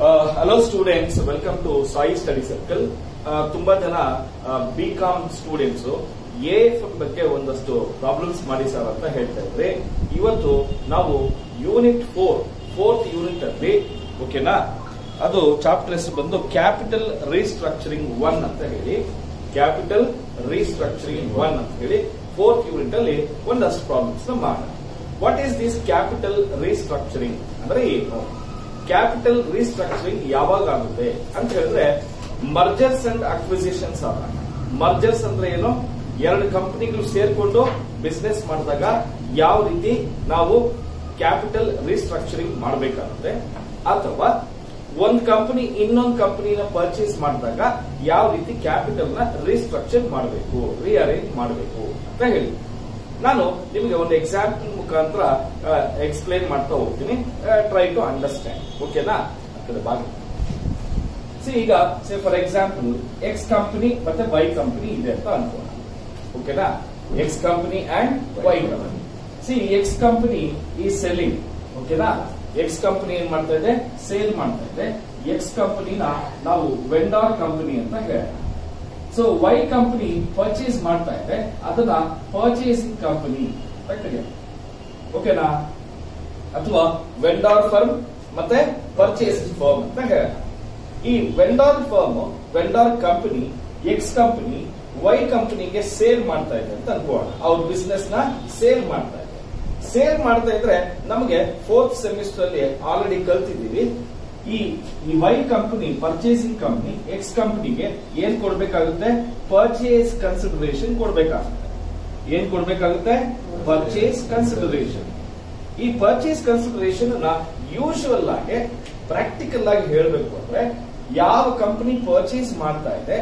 hello students welcome to Sai study circle ತುಂಬಾ ಜನ B com students A ಬಗ್ಗೆ ಒಂದಷ್ಟು ಪ್ರಾಬ್ಲಮ್ಸ್ ಮಾಡಿ ಸರ್ ಅಂತ ಹೇಳ್ತಾ ಇದ್ರೆ ಇವತ್ತು ನಾವು ಯೂನಿಟ್ ಫೋರ್ ಫೋರ್ತ್ ಯೂನಿಟ್ ಅಲ್ಲಿ ಓಕೆನಾ ಅದು ಚಾಪ್ಟರ್ ಹೆಸರು ಬಂದು ಕ್ಯಾಪಿಟಲ್ ರೀಸ್ಟ್ರಕ್ಚರಿಂಗ್ ಒನ್ ಅಂತ ಹೇಳಿ ಕ್ಯಾಪಿಟಲ್ ರೀಸ್ಟ್ರಕ್ಚರಿಂಗ್ ಒನ್ ಅಂತ ಹೇಳಿ ಫೋರ್ತ್ ಯೂನಿಟ್ ಅಲ್ಲಿ ಒಂದಷ್ಟು ಪ್ರಾಬ್ಲಮ್ಸ್ ನ ಮಾಡೋಣ what is this capital restructuring ಅಂದ್ರೆ ಏನು ಕ್ಯಾಪಿಟಲ್ ರೀಸ್ಟ್ರಕ್ಚರಿಂಗ್ ಯಾವಾಗ ಆಗುತ್ತೆ ಅಂತ ಹೇಳಿದ್ರೆ ಮರ್ಜರ್ಸ್ ಅಂಡ್ ಅಕ್ವಿಸಿಷನ್ಸ್ ಆದಾಗ ಮರ್ಜರ್ಸ್ ಅಂದ್ರೆ ಏನು ಎರಡು ಕಂಪನಿಗಳು ಸೇರ್ಕೊಂಡು ಬಿಸ್ನೆಸ್ ಮಾಡಿದಾಗ ಯಾವ ರೀತಿ ನಾವು ಕ್ಯಾಪಿಟಲ್ ರೀಸ್ಟ್ರಕ್ಚರಿಂಗ್ ಮಾಡಬೇಕಾಗುತ್ತೆ ಅಥವಾ ಒಂದ್ ಕಂಪನಿ ಇನ್ನೊಂದು ಕಂಪನಿನ ಪರ್ಚೇಸ್ ಮಾಡಿದಾಗ ಯಾವ ರೀತಿ ಕ್ಯಾಪಿಟಲ್ ನ ರೀಸ್ಟ್ರಕ್ಚರ್ ಮಾಡಬೇಕು ರಿಅರೇಂಜ್ ಮಾಡಬೇಕು ಅಂತ ಹೇಳಿ ನಾನು ನಿಮಗೆ ಒಂದು ಎಕ್ಸಾಂಪಲ್ ಮುಖಾಂತರ ಎಕ್ಸ್ಪ್ಲೈನ್ ಮಾಡ್ತಾ ಹೋಗ್ತೀನಿ ಟ್ರೈ ಟು ಅಂಡರ್ಸ್ಟ್ಯಾಂಡ್ ಓಕೆನಾ ಆ ಕಡೆ ಭಾಗ ಸಿ ಈಗ say for example X company ಮತ್ತೆ ವೈ ಕಂಪನಿ ಇದೆ ಅಂತ ಅನ್ಕೋಣ ಓಕೆನಾ X company and Y company see X company ಈ ಸೆಲ್ಲಿಂಗ್ ಓಕೆನಾ ಎಕ್ಸ್ ಕಂಪನಿ ಏನ್ ಮಾಡ್ತಾ ಇದೆ ಸೇಲ್ ಮಾಡ್ತಾ ಇದೆ ಎಕ್ಸ್ ಕಂಪನಿನ ನಾವು ವೆಂಡಾರ್ ಕಂಪನಿ ಅಂತ ಹೇಳೋಣ ಸೊ ವೈ ಕಂಪನಿ ಪರ್ಚೇಸ್ ಮಾಡ್ತಾ ಇದೆ ಅದನ್ನ ಪರ್ಚೇಸಿಂಗ್ ಕಂಪನಿ ಅಂತ ಕರೆಯೋಣ ಓಕೆನಾ ಅಥವಾ ವೆಂಡಾರ್ ಫರ್ಮ್ ಮತ್ತೆ ಪರ್ಚೇಸಿಂಗ್ ಫರ್ಮ್ ಅಂತ ಹೇಳೋಣ ಈ vendor firm vendor company X company Y ಕಂಪನಿಗೆ ಸೇಲ್ ಮಾಡ್ತಾ ಇದೆ ಅಂತ ಅನ್ಕೋಣ ಅವ್ರ ಬಿಸ್ನೆಸ್ ನ ಸೇಲ್ ಮಾಡ್ತಾ ಇದೆ ಸೇಲ್ ಮಾಡ್ತಾ ಇದ್ರೆ ನಮಗೆ ಫೋರ್ತ್ ಸೆಮಿಸ್ಟರ್ ಅಲ್ಲಿ ಆಲ್ರೆಡಿ ಕಲ್ತಿದ್ದೀವಿ ಈ ಈ Y company purchasing company X ಕಂಪನಿಗೆ ಏನ್ ಕೊಡ್ಬೇಕಾಗುತ್ತೆ ಪರ್ಚೇಸ್ ಕನ್ಸಿಡರೇಷನ್ ಕೊಡ್ಬೇಕಾಗುತ್ತೆ ಏನ್ ಕೊಡ್ಬೇಕಾಗುತ್ತೆ ಪರ್ಚೇಸ್ ಕನ್ಸಿಡರೇಷನ್ ಈ ಪರ್ಚೇಸ್ ಕನ್ಸಿಡರೇಷನ್ ನ ಯೂಶುವಲ್ ಆಗಿ ಪ್ರಾಕ್ಟಿಕಲ್ ಆಗಿ ಹೇಳಬೇಕು ಅಂದ್ರೆ ಯಾವ ಕಂಪನಿ ಪರ್ಚೇಸ್ ಮಾಡ್ತಾ ಇದೆ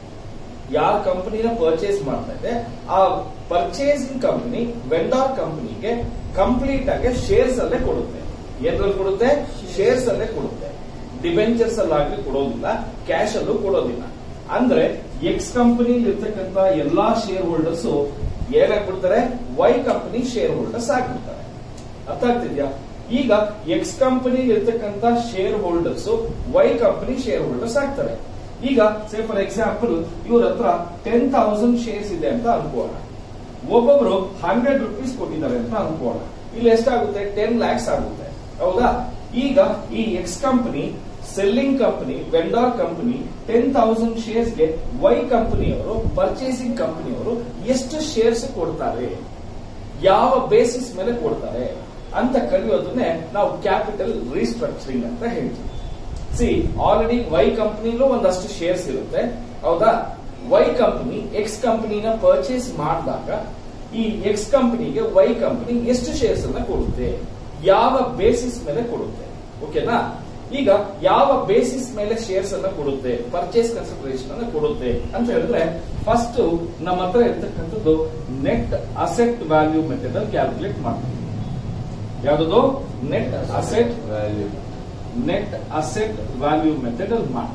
ಯಾವ ಕಂಪನಿನ ಪರ್ಚೇಸ್ ಮಾಡ್ತಾ ಇದೆ ಆ ಪರ್ಚೇಸಿಂಗ್ ಕಂಪನಿ ವೆಂಡಾರ್ ಕಂಪನಿಗೆ ಕಂಪ್ಲೀಟ್ ಆಗಿ ಶೇರ್ಸ್ ಅಲ್ಲೇ ಕೊಡುತ್ತೆ ಏನ್ರಲ್ಲಿ ಕೊಡುತ್ತೆ ಶೇರ್ಸ್ ಅಲ್ಲೇ ಕೊಡುತ್ತೆ ಡಿಬೆಂಚರ್ಸ್ ಅಲ್ಲಾಗ್ಲಿ ಕೊಡೋದಿಲ್ಲ ಕ್ಯಾಶ್ ಅಲ್ಲೂ ಕೊಡೋದಿಲ್ಲ ಅಂದ್ರೆ ಎಕ್ಸ್ ಕಂಪನಿ ಇರ್ತಕ್ಕಂತ ಎಲ್ಲಾ ಶೇರ್ ಹೋಲ್ಡರ್ಸ್ ಏನಾಗ್ಬಿಡ್ತಾರೆ ವೈ ಕಂಪನಿ ಶೇರ್ ಹೋಲ್ಡರ್ಸ್ ಆಗ್ಬಿಡ್ತಾರೆ ಅರ್ಥ ಆಗ್ತಿದ್ಯಾ ಈಗ ಎಕ್ಸ್ ಕಂಪನಿ ಇರ್ತಕ್ಕಂತ shareholders Y company shareholders ಆಗ್ತಾರೆ ಈಗ ಸೇ ಫಾರ್ ಎಕ್ಸಾಂಪಲ್ ಇವ್ರ ಹತ್ರ ಟೆನ್ ತೌಸಂಡ್ ಶೇರ್ಸ್ ಇದೆ ಅಂತ ಅನ್ಕೋಣ ಒಬ್ಬೊಬ್ರು ಹಂಡ್ರೆಡ್ ರುಪೀಸ್ ಕೊಟ್ಟಿದ್ದಾರೆ ಅಂತ ಅನ್ಕೋಣ ಇಲ್ಲಿ ಎಷ್ಟಾಗುತ್ತೆ ಟೆನ್ ಲ್ಯಾಕ್ಸ್ ಆಗುತ್ತೆ ಹೌದಾ ಈಗ ಈ X company selling company vendor company ten thousand shares ಗೆ ವೈ ಕಂಪನಿಯವರು ಪರ್ಚೇಸಿಂಗ್ ಕಂಪನಿಯವರು ಎಷ್ಟು ಶೇರ್ಸ್ ಕೊಡ್ತಾರೆ ಯಾವ ಬೇಸಿಸ್ ಮೇಲೆ ಕೊಡ್ತಾರೆ ಅಂತ ಕಲಿಯೋದನ್ನೇ ನಾವು ಕ್ಯಾಪಿಟಲ್ ರೀಸ್ಟ್ರಕ್ಚರಿಂಗ್ ಅಂತ ಹೇಳ್ತೀವಿ ಸಿ ಆಲ್ರೆಡಿ ವೈ ಕಂಪನಿಲೂ ಒಂದಷ್ಟು ಶೇರ್ಸ್ ಇರುತ್ತೆ ಹೌದಾ ವೈ ಕಂಪನಿ ಎಕ್ಸ್ ಕಂಪನಿನ ಪರ್ಚೇಸ್ ಮಾಡಿದಾಗ ಈ ಎಕ್ಸ್ ಕಂಪನಿಗೆ ವೈ ಕಂಪನಿ ಎಷ್ಟು ಶೇರ್ಸ್ ಅನ್ನ ಕೊಡುತ್ತೆ ಯಾವ ಬೇಸಿಸ್ ಮೇಲೆ ಕೊಡುತ್ತೆ ಓಕೆನಾ ಈಗ ಯಾವ ಬೇಸಿಸ್ ಮೇಲೆ ಶೇರ್ಸ್ ಅನ್ನ ಕೊಡುತ್ತೆ ಪರ್ಚೇಸ್ ಕನ್ಸಿಡರೇಷನ್ ಅನ್ನ ಕೊಡುತ್ತೆ ಅಂತ ಹೇಳಿದ್ರೆ ಫಸ್ಟ್ ನಮ್ಮ ಹತ್ರ ಇರ್ತಕ್ಕಂಥದ್ದು ನೆಟ್ ಅಸೆಟ್ ವ್ಯಾಲ್ಯೂ ಮೆಥಡ್ ಅಲ್ಲಿ ಕ್ಯಾಲ್ಕುಲೇಟ್ ಮಾಡ್ತೀವಿ ಯಾವ್ದು net asset value net asset value method ಅಲ್ಲಿ ಮಾಡ್ತೀವಿ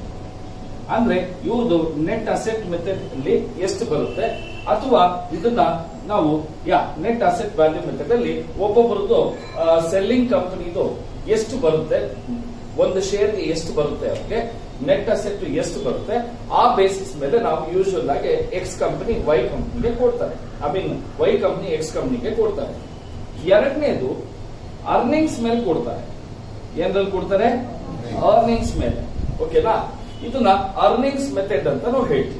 ಅಂದ್ರೆ ಇವ್ರದ್ದು ನೆಟ್ ಅಸೆಟ್ ಮೆಥಡ್ ಅಲ್ಲಿ ಎಷ್ಟು ಬರುತ್ತೆ ಅಥವಾ ಇದನ್ನ ನಾವು ಯಾ ನೆಟ್ ಅಸೆಟ್ ವ್ಯಾಲ್ಯೂ ಮೆಥಡ್ ಅಲ್ಲಿ ಒಬ್ಬೊಬ್ಬರದ್ದು ಸೆಲ್ಲಿಂಗ್ ಕಂಪನಿದು ಎಷ್ಟು ಬರುತ್ತೆ ಒಂದು ಶೇರ್ಗೆ ಎಷ್ಟು ಬರುತ್ತೆ ಅವ್ರಿಗೆ ನೆಟ್ ಅಸೆಟ್ ಎಷ್ಟು ಬರುತ್ತೆ ಆ ಬೇಸಿಸ್ ಮೇಲೆ ನಾವು ಯೂಶುವಲ್ ಆಗಿ ಎಕ್ಸ್ ಕಂಪನಿ ವೈ ಕಂಪನಿಗೆ ಕೊಡ್ತಾರೆ I mean Y company X ಕಂಪನಿಗೆ ಕೊಡ್ತಾರೆ ಎರಡನೇದು ಅರ್ನಿಂಗ್ಸ್ ಮೇಲೆ ಕೊಡ್ತಾರೆ ಏನ್ರಲ್ಲಿ ಕೊಡ್ತಾರೆ ಅರ್ನಿಂಗ್ಸ್ ಮೇಲೆ ಓಕೆನಾ ಇದನ್ನ ಅರ್ನಿಂಗ್ಸ್ ಮೆಥಡ್ ಅಂತ ನಾವು ಹೇಳ್ತೀವಿ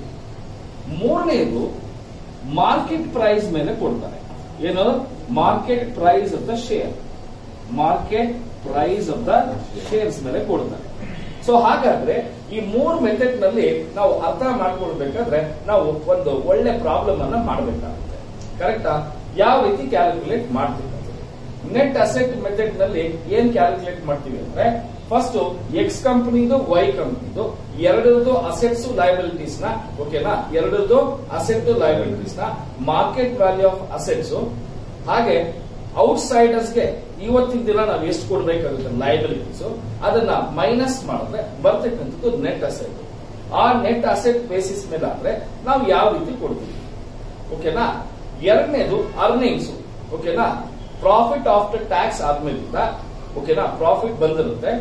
ಮೂರನೇದು ಮಾರ್ಕೆಟ್ ಪ್ರೈಸ್ ಮೇಲೆ ಕೊಡ್ತಾರೆ ಏನು market price of the share market price of the shares ಮೇಲೆ ಕೊಡ್ತಾರೆ ಸೊ ಹಾಗಾದ್ರೆ ಈ ಮೂರು ಮೆಥಡ್ ನಲ್ಲಿ ನಾವು ಅರ್ಥ ಮಾಡ್ಕೊಳ್ಬೇಕಾದ್ರೆ ನಾವು ಒಂದು ಒಳ್ಳೆ ಪ್ರಾಬ್ಲಮ್ ಅನ್ನ ಮಾಡಬೇಕಾಗುತ್ತೆ ಕರೆಕ್ಟಾ ಯಾವ ರೀತಿ ಕ್ಯಾಲ್ಕುಲೇಟ್ ಮಾಡ್ತೀವಿ ನೆಟ್ ಅಸೆಟ್ ಮೆಥಡ್ ನಲ್ಲಿ ಏನ್ ಕ್ಯಾಲ್ಕುಲೇಟ್ ಮಾಡ್ತೀವಿ ಅಂದ್ರೆ ಫಸ್ಟ್ ಎಕ್ಸ್ ಕಂಪನಿದು ವೈ ಕಂಪನಿದು ಎರಡರದ್ದು ಅಸೆಟ್ಸ್ ಲಯಬಿಲಿಟೀಸ್ ನ ಓಕೆನಾ ಎರಡರದ್ದು ಅಸೆಟ್ ಲಯಬಿಲಿಟೀಸ್ ನ ಮಾರ್ಕೆಟ್ ವ್ಯಾಲ್ಯೂ ಆಫ್ ಅಸೆಟ್ಸ್ ಹಾಗೆ ಔಟ್ಸೈಡರ್ಸ್ ಗೆ ಇವತ್ತಿನ ದಿನ ನಾವು ಎಷ್ಟು ಕೊಡ್ಬೇಕಾಗುತ್ತೆ ಲಯಬಿಲಿಟೀಸ್ ಅದನ್ನ ಮೈನಸ್ ಮಾಡಿದ್ರೆ ಬರ್ತಕ್ಕಂಥದ್ದು ನೆಟ್ ಅಸೆಟ್ ಆ ನೆಟ್ ಅಸೆಟ್ ಬೇಸಿಸ್ ಮೇಲೆ ಆದ್ರೆ ನಾವು ಯಾವ ರೀತಿ ಕೊಡ್ತೀವಿ ಓಕೆನಾ ಎರಡನೇದು ಅರ್ನಿಂಗ್ಸ್ ಓಕೆನಾ ಪ್ರಾಫಿಟ್ ಆಫ್ಟರ್ ಟ್ಯಾಕ್ಸ್ ಆದ್ಮೇಲಿಂದ ಓಕೆನಾ ಪ್ರಾಫಿಟ್ ಬಂದಿರುತ್ತೆ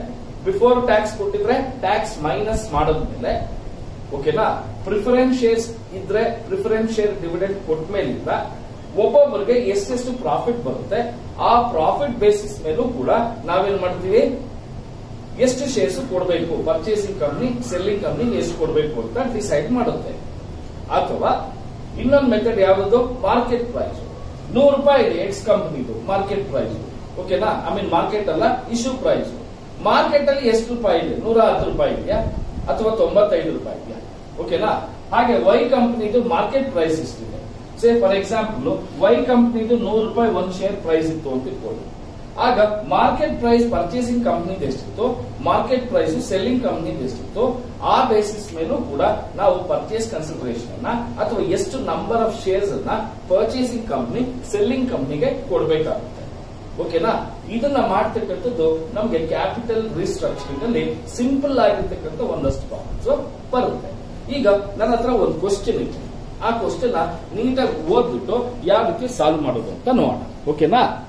ಬಿಫೋರ್ ಟ್ಯಾಕ್ಸ್ ಕೊಟ್ಟಿದ್ರೆ ಟ್ಯಾಕ್ಸ್ ಮೈನಸ್ ಮಾಡಿದ್ಮೇಲೆ ಓಕೆನಾ ಪ್ರಿಫರೆನ್ಸ್ ಶೇರ್ಸ್ ಇದ್ರೆ ಪ್ರಿಫರೆನ್ಸ್ ಶೇರ್ ಡಿವಿಡೆಂಡ್ ಕೊಟ್ಟ ಮೇಲಿಂದ ಒಬ್ಬೊಬ್ಬರಿಗೆ ಎಷ್ಟೆಷ್ಟು ಪ್ರಾಫಿಟ್ ಬರುತ್ತೆ ಆ ಪ್ರಾಫಿಟ್ ಬೇಸಿಸ್ ಮೇಲೂ ಕೂಡ ನಾವೇನ್ ಮಾಡ್ತೀವಿ ಎಷ್ಟು ಶೇರ್ಸ್ ಕೊಡಬೇಕು ಪರ್ಚೇಸಿಂಗ್ ಕಂಪ್ನಿ ಸೆಲ್ಲಿಂಗ್ ಕಂಪ್ನಿ ಎಷ್ಟು ಕೊಡಬೇಕು ಅಂತ ಡಿಸೈಡ್ ಮಾಡುತ್ತೆ ಅಥವಾ ಇನ್ನೊಂದು ಮೆಥಡ್ ಯಾವುದು ಮಾರ್ಕೆಟ್ ಪ್ರೈಸ್ ನೂರು ರೂಪಾಯಿ ಇದೆ ಎಕ್ಸ್ ಕಂಪನಿದು ಮಾರ್ಕೆಟ್ ಪ್ರೈಸ್ ಓಕೆನಾ ಐ ಮೀನ್ ಮಾರ್ಕೆಟ್ ಅಲ್ಲ ಇಶ್ಯೂ ಪ್ರೈಸ್ ಮಾರ್ಕೆಟ್ ಅಲ್ಲಿ ಎಷ್ಟು ರೂಪಾಯಿ ಇದೆ ನೂರ ಹತ್ತು ರೂಪಾಯಿ ಇದೆಯಾ ಅಥವಾ ತೊಂಬತ್ತೈದು ರೂಪಾಯಿ ಇದೆಯಾ ಓಕೆನಾ ಹಾಗೆ ವೈ ಕಂಪನಿದು ಮಾರ್ಕೆಟ್ ಪ್ರೈಸ್ ಎಷ್ಟಿದೆ ಸೇ ಫಾರ್ ಎಕ್ಸಾಂಪಲ್ ವೈ ಕಂಪನಿದು ನೂರು ರೂಪಾಯಿ ಒಂದ್ ಶೇರ್ ಪ್ರೈಸ್ ಇತ್ತು ಅಂತ ಇಟ್ಕೊಳ್ಳಿ ಆಗ ಮಾರ್ಕೆಟ್ ಪ್ರೈಸ್ ಪರ್ಚೇಸಿಂಗ್ ಕಂಪನಿ ಎಷ್ಟಿತ್ತು ಮಾರ್ಕೆಟ್ ಪ್ರೈಸ್ ಸೆಲ್ಲಿಂಗ್ ಕಂಪನಿ ಎಷ್ಟಿತ್ತು ಆ ಬೇಸಿಸ್ ಮೇಲೂ ಕೂಡ ನಾವು ಪರ್ಚೇಸ್ ಕನ್ಸಿಡರೇಷನ್ ಅನ್ನ ಅಥವಾ ಎಷ್ಟು ನಂಬರ್ ಆಫ್ ಶೇರ್ಸ್ ಅನ್ನ ಪರ್ಚೇಸಿಂಗ್ ಕಂಪನಿ ಸೆಲ್ಲಿಂಗ್ ಕಂಪನಿಗೆ ಕೊಡಬೇಕಾಗುತ್ತೆ ಓಕೆನಾ ಇದನ್ನ ಮಾಡ್ತಕ್ಕಂಥದ್ದು ನಮಗೆ ಕ್ಯಾಪಿಟಲ್ ರಿಸ್ಟ್ರಕ್ಚರಿಂಗ್ ಅಲ್ಲಿ ಸಿಂಪಲ್ ಆಗಿರ್ತಕ್ಕಂಥ ಒಂದಷ್ಟು ಪಾಯಿಂಟ್ಸ್ ಬರುತ್ತೆ ಈಗ ನನ್ನ ಹತ್ರ ಒಂದು ಕ್ವಶನ್ ಇದೆ ಆ ಕ್ವಶನ್ ನೀಟಾಗಿ ಓದ್ಬಿಟ್ಟು ಯಾವ ರೀತಿ ಸಾಲ್ವ್ ಮಾಡೋದು ಅಂತ ನೋಡೋಣ ಓಕೆನಾ